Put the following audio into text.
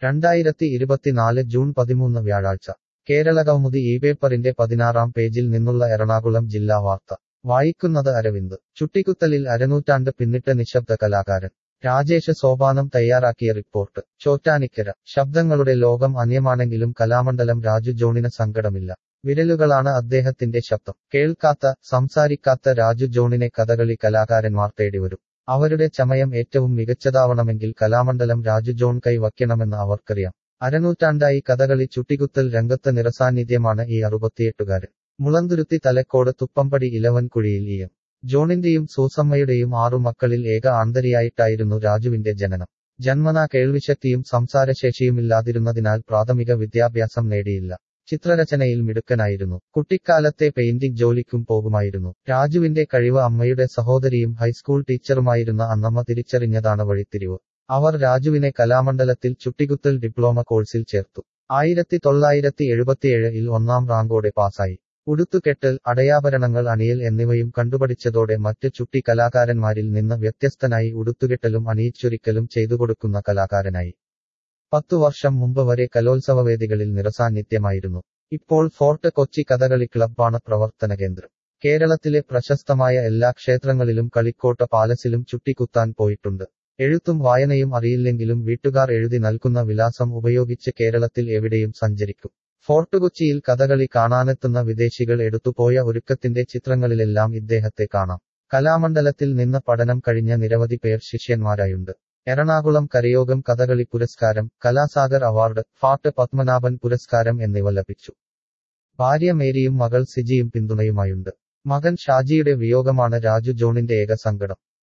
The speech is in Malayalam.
രണ്ടായിരത്തി ഇരുപത്തിനാല് ജൂൺ പതിമൂന്ന് വ്യാഴാഴ്ച കേരളകൗമുദി ഈ പേപ്പറിന്റെ പതിനാറാം പേജിൽ നിന്നുള്ള എറണാകുളം ജില്ലാ വാർത്ത വായിക്കുന്നത് അരവിന്ദ് ചുട്ടിക്കുത്തലിൽ അരനൂറ്റാണ്ട് പിന്നിട്ട നിശബ്ദ കലാകാരൻ രാജേഷ് സോപാനം തയ്യാറാക്കിയ റിപ്പോർട്ട് ചോറ്റാനിക്കര ശബ്ദങ്ങളുടെ ലോകം അന്യമാണെങ്കിലും കലാമണ്ഡലം രാജു ജോണിന് സങ്കടമില്ല വിരലുകളാണ് അദ്ദേഹത്തിന്റെ ശബ്ദം കേൾക്കാത്ത സംസാരിക്കാത്ത രാജു ജോണിനെ കഥകളി കലാകാരന്മാർ തേടിവരും അവരുടെ ചമയം ഏറ്റവും മികച്ചതാവണമെങ്കിൽ കലാമണ്ഡലം രാജു ജോൺ കൈവയ്ക്കണമെന്ന് അവർക്കറിയാം അരനൂറ്റാണ്ടായി കഥകളി ചുട്ടികുത്തൽ രംഗത്ത് നിറസാന്നിധ്യമാണ് ഈ അറുപത്തിയെട്ടുകാരൻ മുളന്തുരുത്തി തലക്കോട് തുപ്പമ്പടി ഇലവൻകുഴിയിൽ ഇ എം ജോണിന്റെയും സൂസമ്മയുടെയും ആറു മക്കളിൽ ഏക ആന്തരിയായിട്ടായിരുന്നു രാജുവിന്റെ ജനനം ജന്മനാ കേൾവിശക്തിയും സംസാരശേഷിയുമില്ലാതിരുന്നതിനാൽ പ്രാഥമിക വിദ്യാഭ്യാസം നേടിയില്ല ചിത്രരചനയിൽ മിടുക്കനായിരുന്നു കുട്ടിക്കാലത്തെ പെയിന്റിംഗ് ജോലിക്കും പോകുമായിരുന്നു രാജുവിന്റെ കഴിവ് അമ്മയുടെ സഹോദരിയും ഹൈസ്കൂൾ ടീച്ചറുമായിരുന്ന അന്നമ്മ തിരിച്ചറിഞ്ഞതാണ് വഴിത്തിരിവ് അവർ രാജുവിനെ കലാമണ്ഡലത്തിൽ ചുട്ടികുത്തൽ ഡിപ്ലോമ കോഴ്സിൽ ചേർത്തു ആയിരത്തി തൊള്ളായിരത്തി എഴുപത്തിയേഴിൽ ഒന്നാം റാങ്കോടെ പാസായി ഉടുത്തുകെട്ടൽ അടയാഭരണങ്ങൾ അണിയൽ എന്നിവയും കണ്ടുപഠിച്ചതോടെ മറ്റ് ചുട്ടി കലാകാരന്മാരിൽ നിന്ന് വ്യത്യസ്തനായി ഉടുത്തുകെട്ടലും അണിയിച്ചൊരിക്കലും ചെയ്തുകൊടുക്കുന്ന കലാകാരനായി പത്തു വർഷം മുമ്പ് വരെ കലോത്സവവേദികളിൽ നിറസാന്നിധ്യമായിരുന്നു ഇപ്പോൾ ഫോർട്ട് കൊച്ചി കഥകളി ക്ലബ്ബാണ് പ്രവർത്തന കേന്ദ്രം കേരളത്തിലെ പ്രശസ്തമായ എല്ലാ ക്ഷേത്രങ്ങളിലും കളിക്കോട്ട പാലസിലും ചുട്ടിക്കുത്താൻ പോയിട്ടുണ്ട് എഴുത്തും വായനയും അറിയില്ലെങ്കിലും വീട്ടുകാർ എഴുതി നൽകുന്ന വിലാസം ഉപയോഗിച്ച് കേരളത്തിൽ എവിടെയും സഞ്ചരിക്കും ഫോർട്ട് കൊച്ചിയിൽ കഥകളി കാണാനെത്തുന്ന വിദേശികൾ എടുത്തുപോയ ഒരുക്കത്തിന്റെ ചിത്രങ്ങളിലെല്ലാം ഇദ്ദേഹത്തെ കാണാം കലാമണ്ഡലത്തിൽ നിന്ന് പഠനം കഴിഞ്ഞ നിരവധി പേർ ശിഷ്യന്മാരായുണ്ട് എറണാകുളം കരയോഗം കഥകളി പുരസ്കാരം കലാസാഗർ അവാർഡ് ഫാട്ട് പത്മനാഭൻ പുരസ്കാരം എന്നിവ ലഭിച്ചു ഭാര്യ മേരിയും മകൾ സിജിയും പിന്തുണയുമായുണ്ട് മകൻ ഷാജിയുടെ വിയോഗമാണ് രാജു ജോണിന്റെ ഏക സങ്കടം